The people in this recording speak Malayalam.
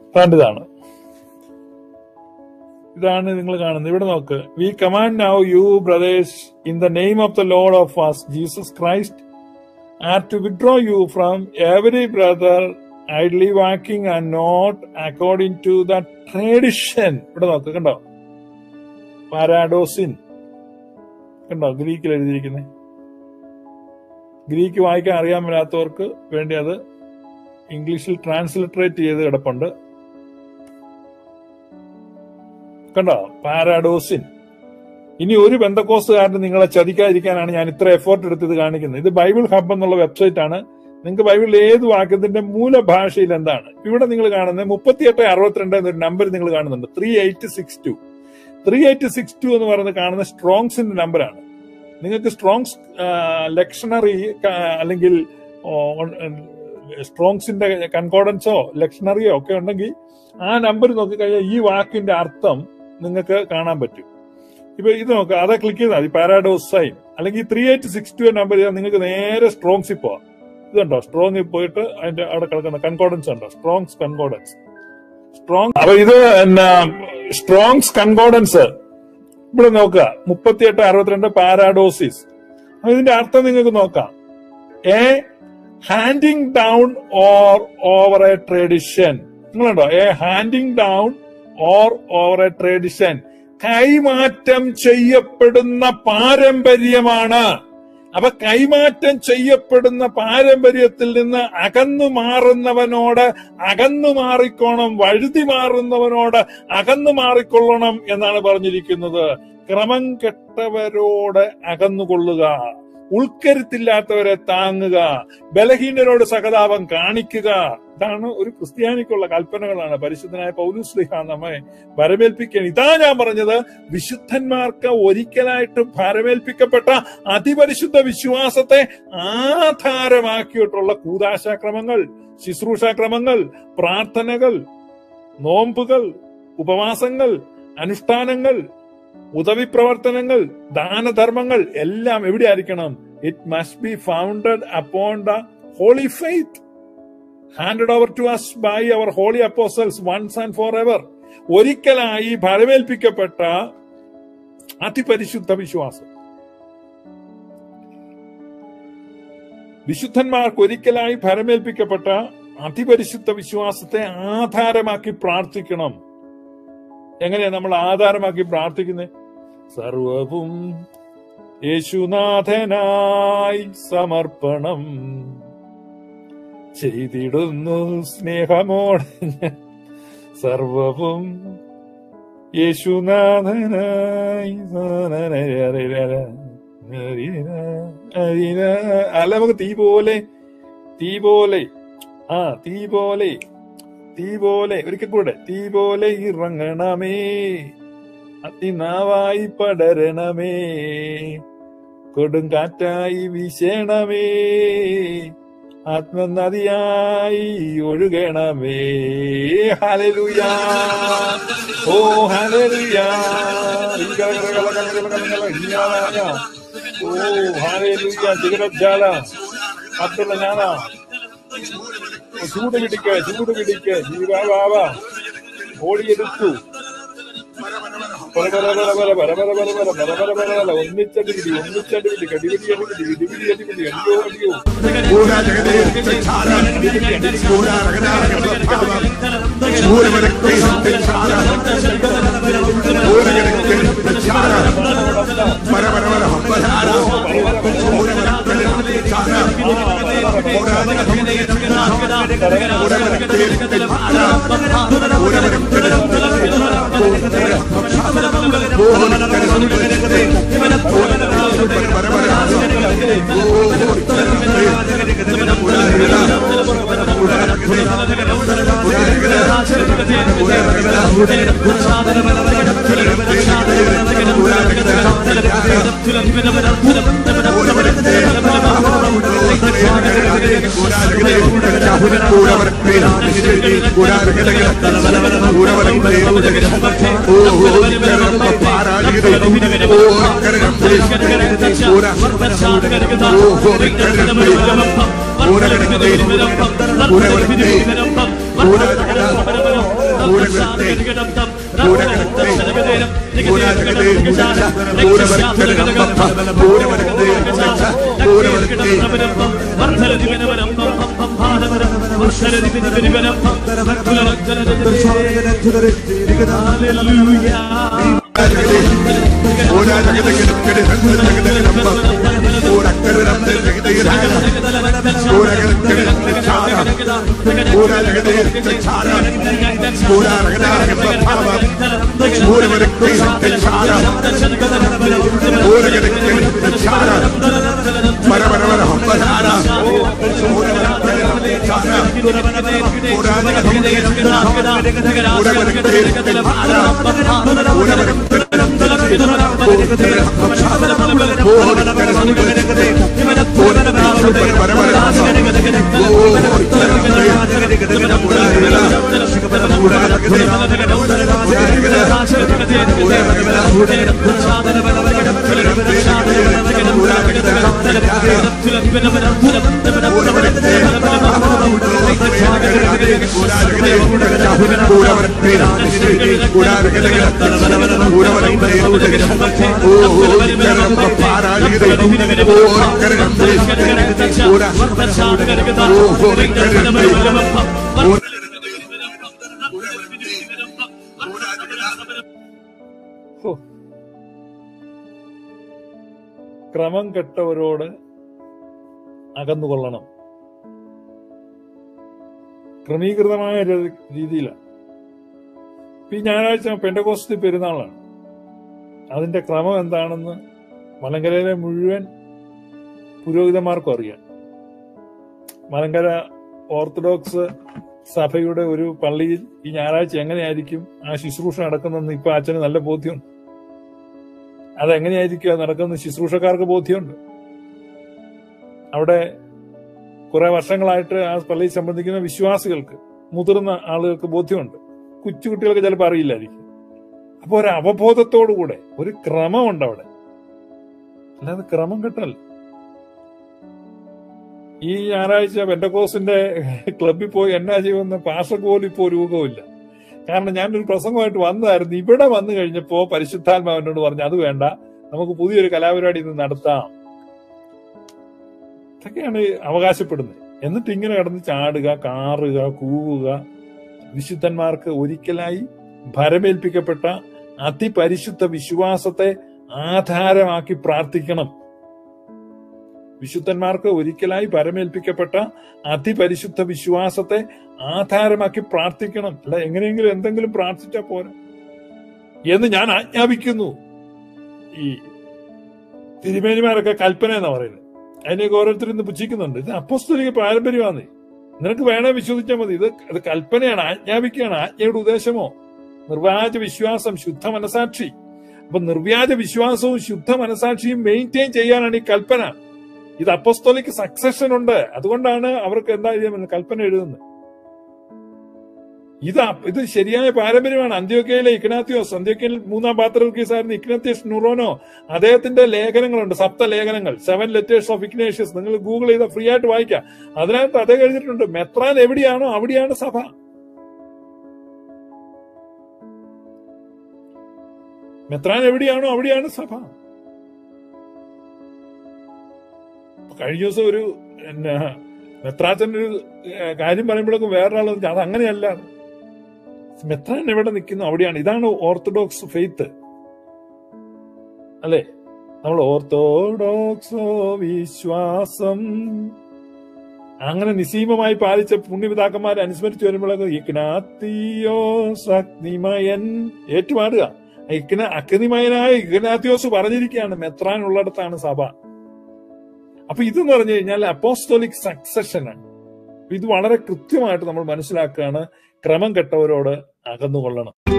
കണ്ടതാണ് ഇതാണ് നിങ്ങൾ കാണുന്നത് ഇവിടെ നോക്ക് we command now you brothers in the name of the lord of us Jesus Christ are to withdraw you from every brother idly walking and not according to the tradition ഇവിടെ നോക്ക് കണ്ടോ പാരാഡോസിൻ കണ്ടോ ഗ്രീക്കിൽ എഴുതിയിരിക്കുന്നത് ഗ്രീക്ക് വായിക്കാൻ അറിയാൻ മേലാത്തവർക്ക് വേണ്ടി അത് ഇംഗ്ലീഷിൽ ട്രാൻസ്ലിറ്ററേറ്റ് ചെയ്ത് കിടപ്പുണ്ട് കണ്ടോ പാരാഡോസിൻ ഇനി ഒരു ബന്ധക്കോസുകാരന് നിങ്ങളെ ചതിക്കാതിരിക്കാനാണ് ഞാൻ ഇത്ര എഫേർട്ട് എടുത്ത് ഇത് കാണിക്കുന്നത് ഇത് ബൈബിൾ ഹബ് എന്നുള്ള വെബ്സൈറ്റ് ആണ് നിങ്ങൾക്ക് ബൈബിളിൽ ഏത് വാക്യത്തിന്റെ മൂലഭാഷയിൽ എന്താണ് ഇവിടെ നിങ്ങൾ കാണുന്നത് മുപ്പത്തിയെട്ട് അറുപത്തിരണ്ട് എന്നൊരു നമ്പർ നിങ്ങൾ കാണുന്നുണ്ട് three eight six two three eight six two എന്ന് പറയുന്നത് കാണുന്ന സ്ട്രോങ്സിന്റെ നമ്പറാണ് നിങ്ങൾക്ക് സ്ട്രോങ്സ് ലക്ഷണറി അല്ലെങ്കിൽ സ്ട്രോങ്സിന്റെ കൺകോർഡൻസോ ലക്ഷണറിയോ ഒക്കെ ഉണ്ടെങ്കിൽ ആ നമ്പർ നോക്കിക്കഴിഞ്ഞാൽ ഈ വാക്കിന്റെ അർത്ഥം നിങ്ങൾക്ക് കാണാൻ പറ്റും ഇപ്പൊ ഇത് നോക്കുക അതെ ക്ലിക്ക് ചെയ്താൽ മതി പാരാഡോസ് സൈൻ അല്ലെങ്കിൽ three eight six two number ചെയ്താൽ നിങ്ങൾക്ക് നേരെ സ്ട്രോങ്സിൽ പോവാം ഇതുണ്ടോ സ്ട്രോങ്ങിൽ പോയിട്ട് അതിന്റെ അവിടെ കിടക്കുന്ന കൺകോർഡൻസ് ഉണ്ടോ സ്ട്രോങ്സ് കൺകോർഡൻസ് സ്ട്രോങ് അപ്പൊ ഇത് എന്നാ സ്ട്രോങ്സ് കൺകോർഡൻസ് ഇവിടെ നോക്കുക മുപ്പത്തിയെട്ട് അറുപത്തിരണ്ട് പാരാഡോസിസ് അപ്പൊ ഇതിന്റെ അർത്ഥം നിങ്ങൾക്ക് നോക്കാം a handing down or over a tradition നിങ്ങളുണ്ടോ a handing down or over a tradition കൈമാറ്റം ചെയ്യപ്പെടുന്ന പാരമ്പര്യമാണ് അപ്പൊ കൈമാറ്റം ചെയ്യപ്പെടുന്ന പാരമ്പര്യത്തിൽ നിന്ന് അകന്നു മാറുന്നവനോട് അകന്നു മാറിക്കോണം വഴുതി മാറുന്നവനോട് അകന്നു മാറിക്കൊള്ളണം എന്നാണ് പറഞ്ഞിരിക്കുന്നത് ക്രമം കെട്ടവരോട് അകന്നുകൊള്ളുക ഉൾക്കരുത്തില്ലാത്തവരെ താങ്ങുക ബലഹീനരോട് സഹതാപം കാണിക്കുക ഇതാണ് ഒരു ക്രിസ്ത്യാനിക്കുള്ള കൽപ്പനകളാണ് പരിശുദ്ധനായ പൗലുസ്ലിഹ നമ്മെ വരമേൽപ്പിക്കാൻ ഇതാ ഞാൻ പറഞ്ഞത് വിശുദ്ധന്മാർക്ക് ഒരിക്കലായിട്ട് ഭരമേൽപ്പിക്കപ്പെട്ട അതിപരിശുദ്ധ വിശ്വാസത്തെ ആധാരമാക്കിയിട്ടുള്ള കൂതാശാക്രമങ്ങൾ ശുശ്രൂഷാക്രമങ്ങൾ പ്രാർത്ഥനകൾ നോമ്പുകൾ ഉപവാസങ്ങൾ അനുഷ്ഠാനങ്ങൾ ഉദവി പ്രവർത്തനങ്ങൾ ദാനധർമ്മങ്ങൾ എല്ലാം എവിടെ ആയിരിക്കണം it must be founded upon the holy faith handed over to us by our holy apostles once and for ever ഒരിക്കലായി ഫലമേൽപ്പിക്കപ്പെട്ട അതിപരിശുദ്ധ വിശ്വാസം വിശുദ്ധന്മാർക്ക് ഒരിക്കലായി ഫലമേൽപ്പിക്കപ്പെട്ട അതിപരിശുദ്ധ വിശ്വാസത്തെ ആധാരമാക്കി പ്രാർത്ഥിക്കണം എങ്ങനെയാ നമ്മൾ ആധാരമാക്കി പ്രാർത്ഥിക്കുന്നത് സർവവും യേശുനാഥനായി സമർപ്പണം ചെയ്തിടുന്നു സ്നേഹമോടെ ഞാൻ. സർവവും യേശുനാഥനായി അല്ല നമുക്ക് തീ പോലെ തീ പോലെ ആ തീ പോലെ തീ പോലെ ഒരിക്കൽ കൂടെ തീ പോലെ ഇറങ്ങണമേ അതിനാവായി പടരണമേ കൊടുങ്കാറ്റായി വീശണമേ ആത്മനദിയായി ഒഴുകണമേ ഹലലുയാ ഓ ഹലലുയാ ഓ ഹലലുയാ ചിഗരജാല അബ്ദുള്ള ഞാനാ ഓ, ചൂട് പിടിക്ക ചൂട് പിടിക്ക ജീവാവാവ ഓടിയെടുത്തു പല പല പല പല പല പല പല പല പല പല പല പല ഒന്നിച്ചടി പിടി ഒന്നിച്ചടി പിടി കടിപിടി അടിപിടി ഇടിപിടി അടിപിടി അടിയോ അടിയോ ൂര ഹോ. ക്രമം കെട്ടവരോട് അകന്നുകൊള്ളണം ക്രമീകൃതമായ ഒരു രീതിയിലാണ് ഇപ്പൊ ഈ ഞായറാഴ്ച പെൻഡകോസ്തി പെരുന്നാളാണ് അതിന്റെ ക്രമം എന്താണെന്ന് മലങ്കരയിലെ മുഴുവൻ പുരോഹിതന്മാർക്കും അറിയാം മലങ്കര ഓർത്തഡോക്സ് സഭയുടെ ഒരു പള്ളിയിൽ ഈ ഞായറാഴ്ച എങ്ങനെയായിരിക്കും ആ ശുശ്രൂഷ നടക്കുന്നതെന്ന് ഇപ്പൊ അച്ഛന് നല്ല ബോധ്യമുണ്ട് അതെങ്ങനെയായിരിക്കും അത് നടക്കുന്നത് ശുശ്രൂഷക്കാർക്ക് ബോധ്യമുണ്ട് അവിടെ കുറെ വർഷങ്ങളായിട്ട് ആ പള്ളിയിൽ സംബന്ധിക്കുന്ന വിശ്വാസികൾക്ക് മുതിർന്ന ആളുകൾക്ക് ബോധ്യമുണ്ട് കൊച്ചുകുട്ടികൾക്ക് ചിലപ്പോൾ അറിയില്ലായിരിക്കും അപ്പൊ ഒരു അവബോധത്തോടുകൂടെ ഒരു ക്രമമുണ്ട് അവിടെ അല്ലാതെ ക്രമം കെട്ടല്ല ഈ ഞായറാഴ്ച പെൻഡക്കോസിന്റെ ക്ലബിൽ പോയി എന്നാ ചെയ്യുമെന്ന് പാഷക്ക് പോലും ഇപ്പോ ഒരു ഊഹമില്ല കാരണം ഞാനൊരു പ്രസംഗമായിട്ട് വന്നതായിരുന്നു ഇവിടെ വന്നു കഴിഞ്ഞപ്പോ പരിശുദ്ധാത്മാവിനോട് പറഞ്ഞു അത് വേണ്ട നമുക്ക് പുതിയൊരു കലാപരിപാടി ഇന്ന് നടത്താം ഇതൊക്കെയാണ് അവകാശപ്പെടുന്നത് എന്നിട്ട് ഇങ്ങനെ കിടന്ന് ചാടുക കാറുക കൂവുക വിശുദ്ധന്മാർക്ക് ഒരിക്കലായി ഭരമേൽപ്പിക്കപ്പെട്ട അതിപരിശുദ്ധ വിശ്വാസത്തെ ആധാരമാക്കി പ്രാർത്ഥിക്കണം വിശുദ്ധന്മാർക്ക് ഒരിക്കലായി പരമേൽപ്പിക്കപ്പെട്ട അതിപരിശുദ്ധ വിശ്വാസത്തെ ആധാരമാക്കി പ്രാർത്ഥിക്കണം അല്ല എങ്ങനെയെങ്കിലും എന്തെങ്കിലും പ്രാർത്ഥിച്ചാൽ പോരാ എന്ന് ഞാൻ ആജ്ഞാപിക്കുന്നു ഈ തിരുമേനിമാരൊക്കെ കൽപ്പന എന്നാ പറയുന്നത് അതിനെയൊക്കെ ഓരോരുത്തരും ഇന്ന് പുച്ഛിക്കുന്നുണ്ട് ഇത് അപ്പോസ്തലിക പാരമ്പര്യമാണ് നിനക്ക് വേണേ വിശ്വസിച്ചാൽ മതി ഇത് ഇത് കൽപ്പനയാണ് ആജ്ഞാപിക്കുകയാണ് ആജ്ഞയുടെ ഉദ്ദേശമോ നിർവ്യാജ വിശ്വാസം ശുദ്ധ മനസാക്ഷി അപ്പൊ നിർവ്യാജ വിശ്വാസവും ശുദ്ധ മനസാക്ഷിയും മെയിൻറ്റെയിൻ ചെയ്യാനാണ് ഈ കൽപ്പന ഇത് അപ്പോസ്തോലിക് സക്സഷൻ ഉണ്ട് അതുകൊണ്ടാണ് അവർക്ക് എന്താ ചെയ്യാൻ കൽപ്പന എഴുതുന്നത് ഇത് അ- ഇത് ശരിയായ പാരമ്പര്യമാണ് അന്ത്യോക്കയിലെ ഇഗ്നാത്തിയോസ് അന്ത്യോക്കയിൽ മൂന്നാം പാത്രകീസ് ആയിരുന്ന ഇഗ്നാത്തിയസ് നുറോനോ അദ്ദേഹത്തിന്റെ ലേഖനങ്ങളുണ്ട് സപ്ത ലേഖനങ്ങൾ സെവൻ ലെറ്റേഴ്സ് ഓഫ് ഇഗ്നേഷ്യസ് നിങ്ങൾ ഗൂഗിൾ ചെയ്ത ഫ്രീ ആയിട്ട് വായിക്കാം അതിനകത്ത് അതേ എഴുതിയിട്ടുണ്ട് മെത്രാൻ എവിടെയാണോ അവിടെയാണ് സഭ മെത്രാൻ എവിടെയാണോ അവിടെയാണ് സഭ കഴിഞ്ഞ ദിവസം ഒരു പിന്നെ മെത്രാച്ചൻ ഒരു ഏഹ്, കാര്യം പറയുമ്പോഴേക്കും വേറൊരാൾ പറഞ്ഞു, അത് അങ്ങനെയല്ല മെത്രാൻ എവിടെ നിൽക്കുന്നു അവിടെയാണ് ഇതാണ് ഓർത്തഡോക്സ് ഫെയ്ത്ത് അല്ലേ നമ്മൾ ഓർത്തഡോക്സോ വിശ്വാസം അങ്ങനെ നിസീമമായി പാലിച്ച പുണ്യപിതാക്കന്മാരെ അനുസ്മരിച്ചു വരുമ്പോഴേക്കും ഇഗ്നാത്തിയോസ് അഗ്നിമയൻ ഏറ്റുപാടുക ഇഗ്ന അഗ്നിമയനായ ഇഗ്നാത്തിയോസ് പറഞ്ഞിരിക്കുകയാണ് മെത്രാൻ ഉള്ളിടത്താണ് സഭ അപ്പൊ ഇതെന്ന് പറഞ്ഞു കഴിഞ്ഞാൽ അപ്പോസ്റ്റോലിക് സക്സഷനാണ് ഇത് വളരെ കൃത്യമായിട്ട് നമ്മൾ മനസ്സിലാക്കുകയാണ് ക്രമം കെട്ടവരോട് അകന്നുകൊള്ളണം